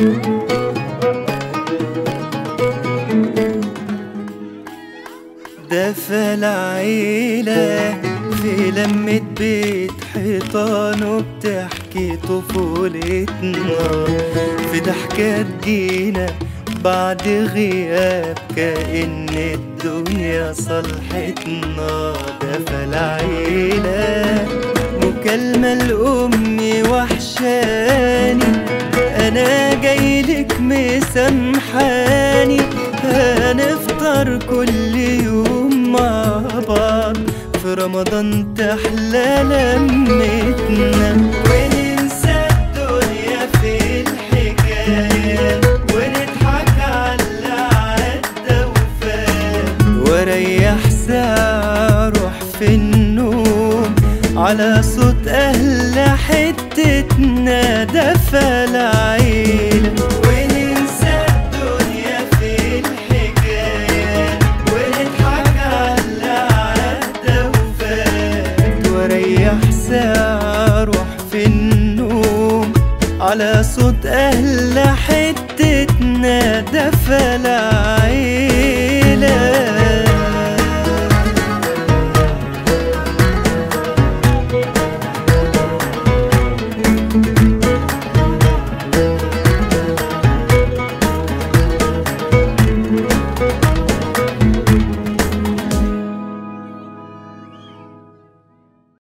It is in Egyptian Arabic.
دفى العيلة في لمة بيت حيطان وبتحكي طفولتنا في ضحكة تجينا بعد غياب كأن الدنيا صلحتنا دفى العيلة مكالمة لأمي وحشاني أنا جايلك مسامحاني هنفطر كل يوم مع بعض في رمضان تحلى لمتنا وننسى الدنيا في الحكاية ونضحك على اللي عدى وفات واريح ساعة اروح في النوم على صوت اهل حتتنا دفى العيلة وننسى الدنيا في الحكاية ونضحك على اللي عدى وفات واريح ساعة اروح في النوم على صوت اهل حتتنا دفى العيلة